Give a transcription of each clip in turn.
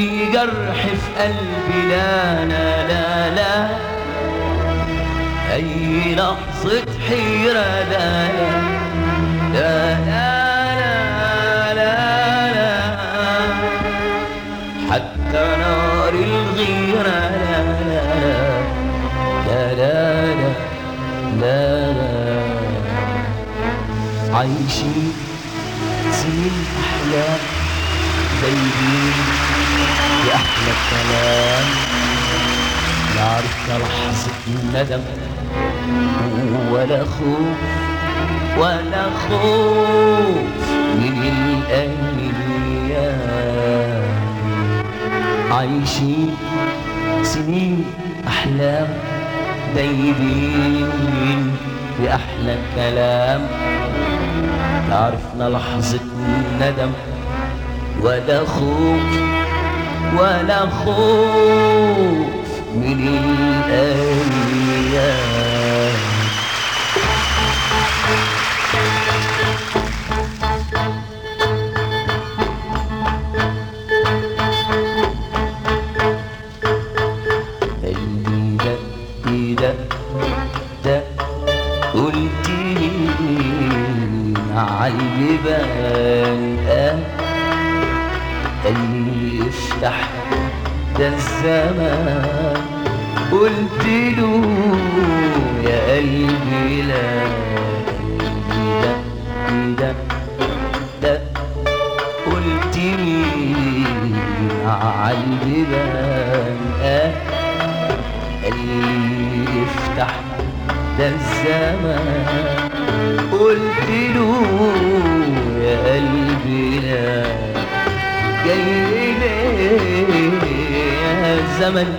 أي جرح في قلبي لا لا لا لا أي لحظة حيرة لا لا لا لا لا لا, لا حتى نار الغيرة لا لا لا لا لا لا لا عايشين سنين أحلام دايبين بأحلى كلام لا عرفنا لحظة ندم ولا خوف ولا خوف من الأيام عايشين سنين أحلام دايبين بأحلى كلام لا عرفنا لحظة ندم ولا خوف ولا خوف من الأيام قلبي دق دق دق قلت مين عالبيبان آه قلبي افتح ده الزمان قلت له يا قلبي لا قلبي دق دق قلت مين عالبيبان آه اللي يفتح ده الزمان قلت له يا قلبي لا جاي ليه يا زمن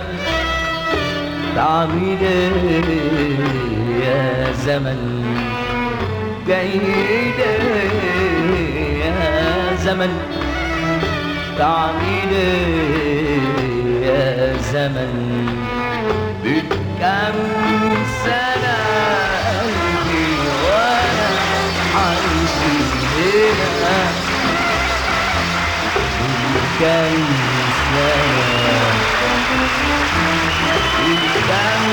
تعمل ايه يا زمن جاي ليه يا زمن تعمل ايه يا زمن بكم سنة قلبي وانا عايش هنا بكم سنة بكم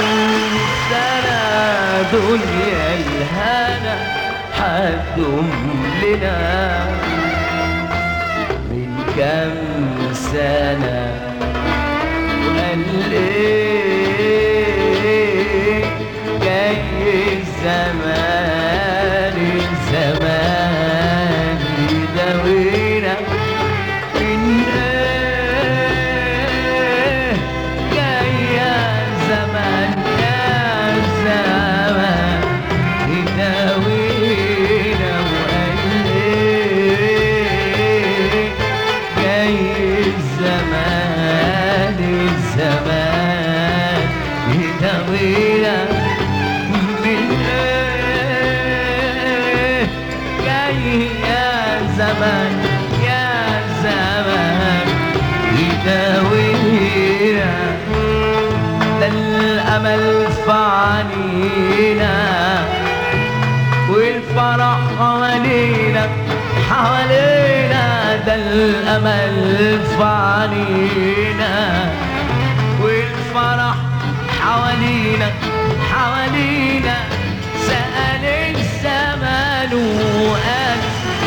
سنة دنيا الهنا حدهم لنا من كم سنة وقال ايه جاي الزمان الزمان يداوينا من ايه جاي يا زمان يا زمان يداوينا وقال ايه جاي الزمان الزمان يداوينا من ايه جاي يا زمان يا زمان يداوينا ده الامل في عنينا والفرح حوالينا حوالينا ده الامل في عنينا والفرح حوالينا حوالينا سأل الزمان وقال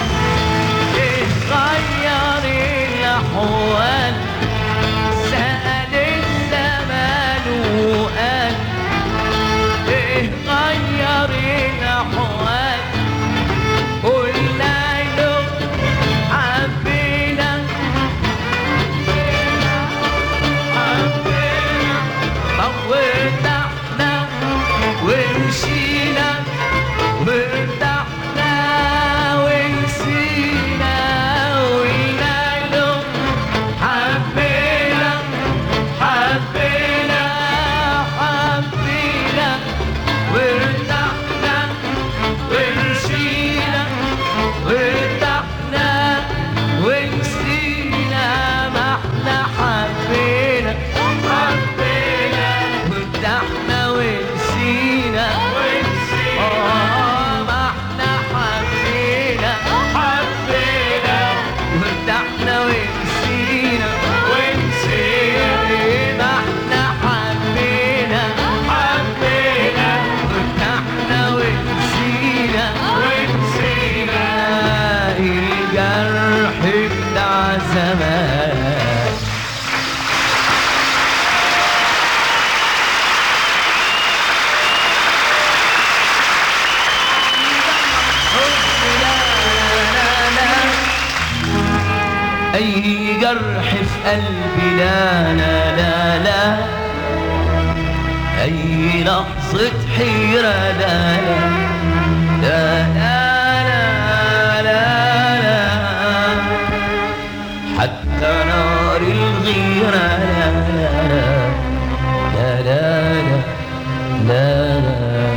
اتغير الأحوال سأل الزمان وقال اتغير الأحوال قلنا له حبينا حبينا طب وارتحنا ومشينا وارتحنا ونسينا وقلنا له قلبي لا لا لا لا أي لحظة حيرة لا لا لا لا لا لا حتى نار الغيرة لا لا لا لا لا لا لا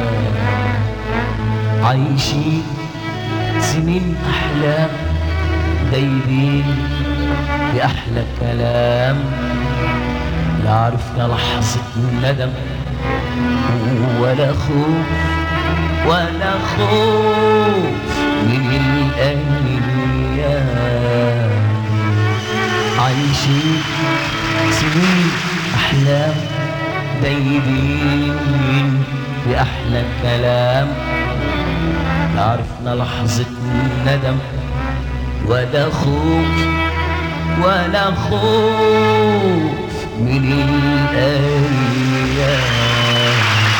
عايشين سنين أحلام دايبين بأحلى كلام لا عرفنا لحظة ندم ولا خوف ولا خوف من الأيام عايشين سنين أحلام دايبين بأحلى كلام لا عرفنا لحظة ندم ولا خوف ولا خوف من الأيام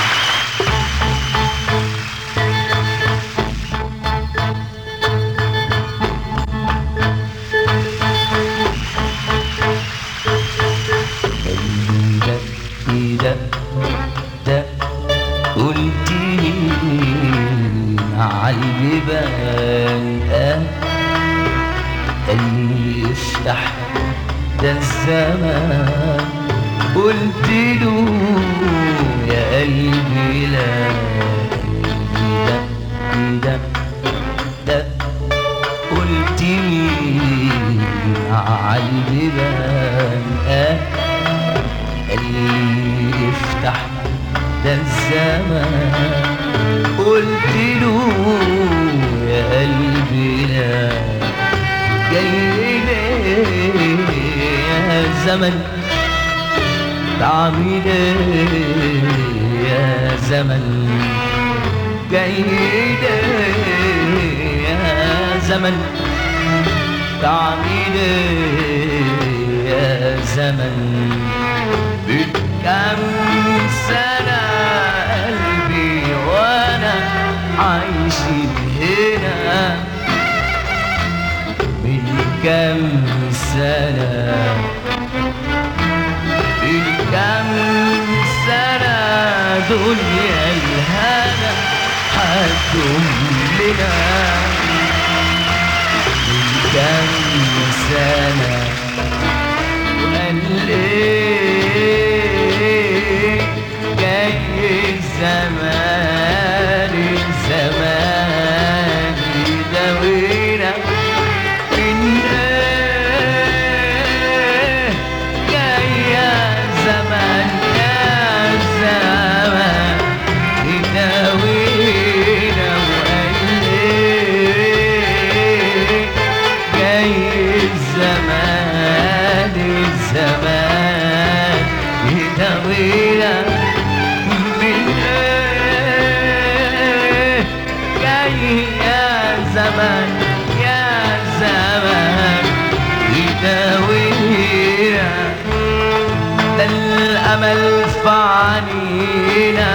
ده ده ده قلت عالبيبان آه اللي يفتح ده الزمان قلت له يا قلبي لا قلبي ده ده ده قلت لي عالبيبان آه اللي يفتح ده الزمان قلت له يا قلبي لا جاي ليه يا زمن تعمل ايه يا زمن جاي ليه يا زمن تعمل ايه يا زمن بكم سنة قلبي وانا عايش هنا من كم سنة من كم سنة دنيا الهنا حتم لنا من كم سنة وقال ايه جاي الزمان الزمان يداوينا من ايه جاي يا زمان يا زمان يداوينا وقال ايه جاي الزمان الزمان يداوينا من ايه جاي يا زمان يا زمان يداوينا ده الامل في عنينا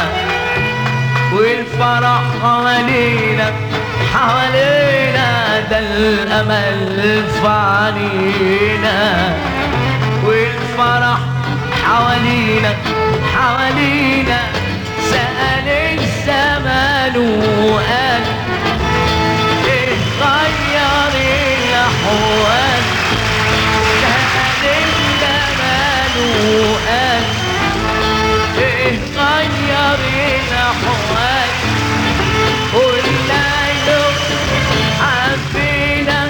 والفرح حوالينا حوالينا ده الامل في عنينا والفرح حوالينا حوالينا سأل الزمان وقال ايه غير الاحوال سأل الزمان وقال ايه غير الاحوال قلنا له حبينا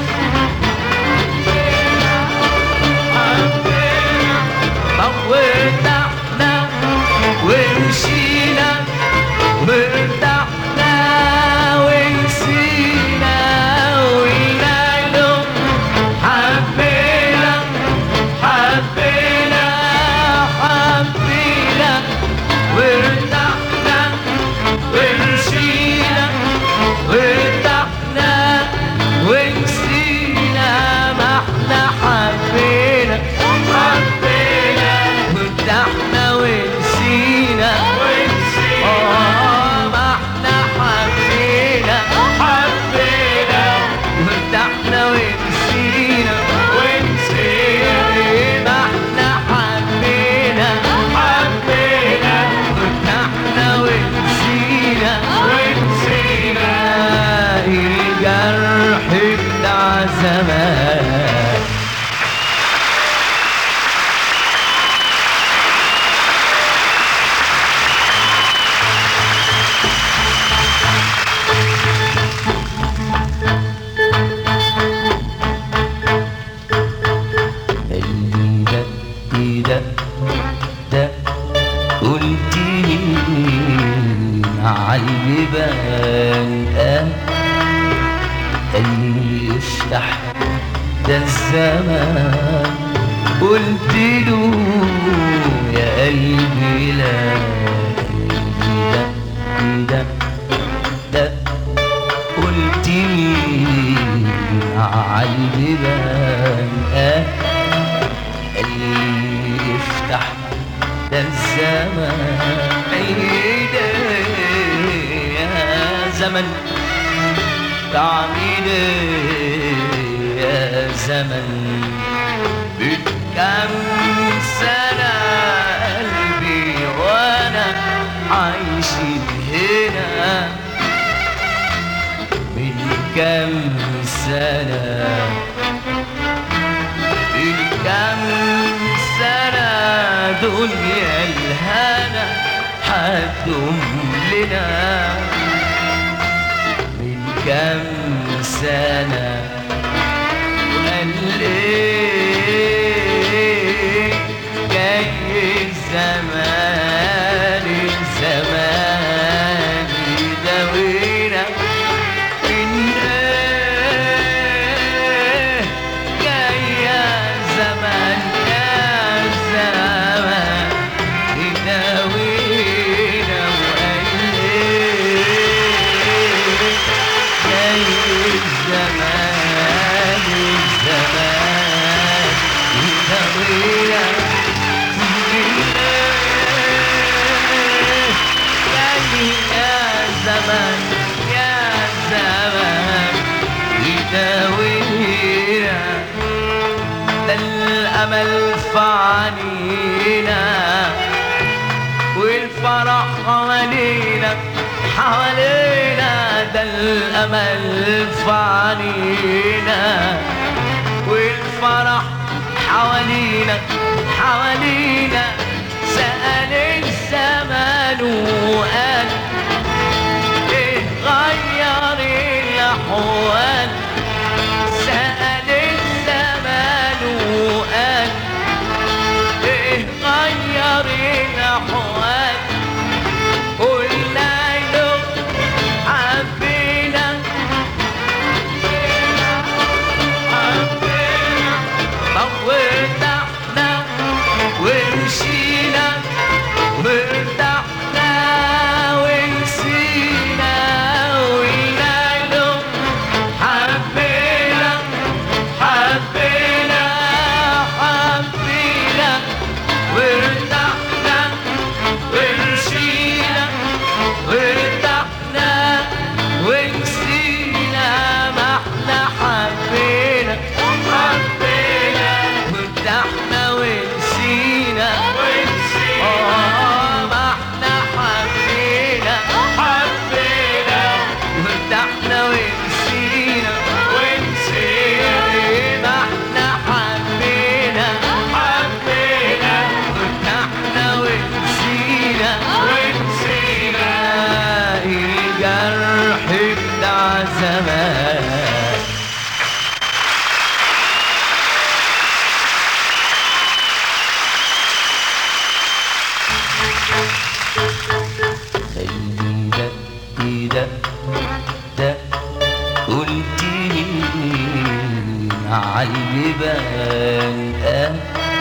حبينا موتنا ومشينا وارتحنا قلبي ده ده ده قلت مين عالبيبان قال قال افتح ده الزمان قلت له يا قلبي لا قلبي ده ده ده قلت مين عالبيبان قال قال افتح ده الزمان عيد يا زمن تعميد يا زمن بكم سنة قلبي وانا عايش هنا من كم سنة من كم سنة دنيا الهنا حتم لنا من كم سنة وقال ايه جاي الزمان الزمان يداوينا من ايه جاي يا زمان يا زمان يداوينا وقال ايه جاي الزمان الزمان يداوينا جاي يا زمان يا زمان يداوينا ده الامل فعنينا والفرح حوالينا حوالينا ده الامل فعنينا والفرح حوالينا حوالينا سأل الزمان وقال ايه غير الاحوال سأل الزمان وقال ايه غير الاحوال قلنا له حبينا حبينا وارتحنا ومشينا وارتحنا ونسينا وقلنا له حبينا حبينا حبينا وارتحنا ومشينا وارتحنا ونسينا ما احنا حبينا حبينا وارتحنا ونسينا ونسينا اه ما احنا حبينا حبينا وارتحنا ونسينا ونسينا ما احنا حبينا حبينا وارتحنا ونسينا ونسينا الجرح بتاع زمان قلبي ده ده ده قلت مين عالبيبان قال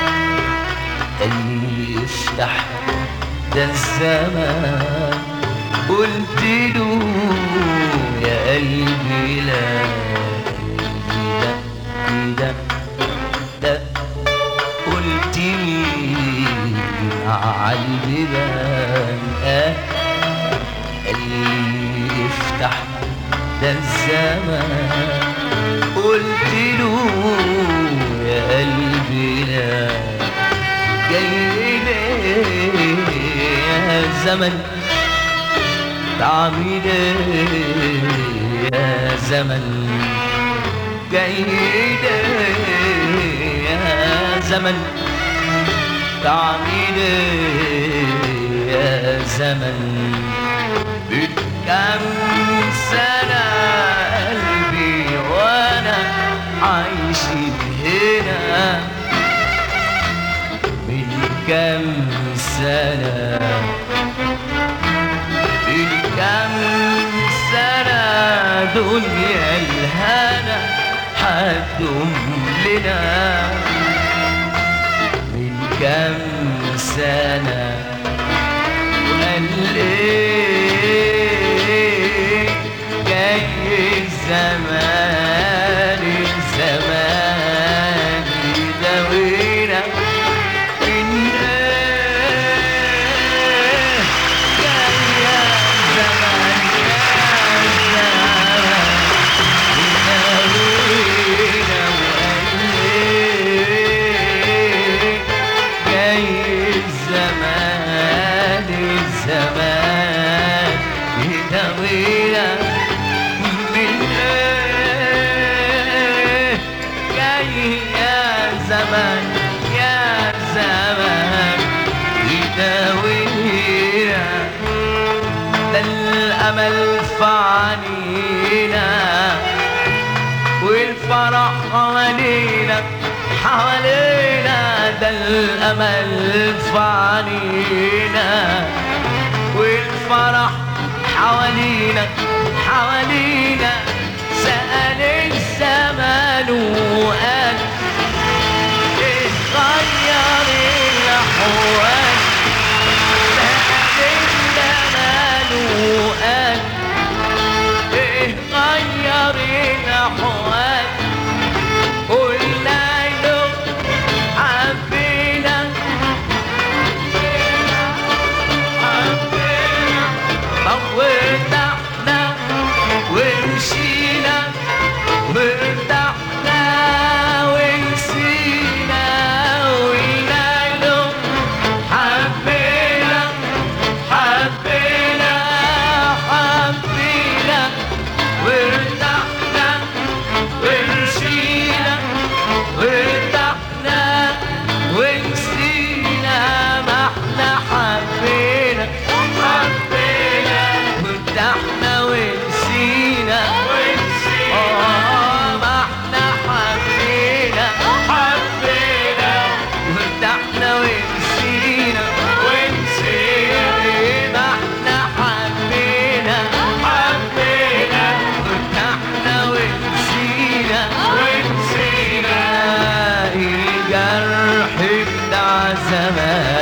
قال افتح ده الزمان قلت له يا قلبي لا قلبي ده ده ده قلت مين عالبيبان قال قال افتح ده الزمان قلت له يا قلبي لا جاي ليه يا زمن تعمل ايه يا زمن جاي ليه يا زمن تعمل ايه يا زمن بكم سنة قلبي وانا عايش هنا كم سنة من كم سنة دنيا الهنا حدهم لنا من كم سنة وقال ايه جاي الزمان الزمان يداوينا من ايه جاي الزمان يا زمان يداوينا وقال ايه جاي الزمان الزمان يداوينا من ايه جاي يا زمان يا زمان يداوينا ده الامل في عينينا والفرح حوالينا حوالينا ده الامل في عينينا والفرح حوالينا حوالينا سأل الزمان وقال ايه غير الاحوال سأل الزمان وقال ايه غير الاحوال قلنا له حبينا حبينا طولنا ومشينا وارتحنا ونسينا وقلنا له حبينا حبينا حبينا وارتحنا ومشينا وارتحنا ونسينا ما احنا حبينا حبينا وارتحنا ونسينا اه ما احنا حبينا حبينا وارتحنا ونسينا ونسينا ما احنا حبينا حبينا وارتحنا ونسينا ونسينا الجرح بتاع زمان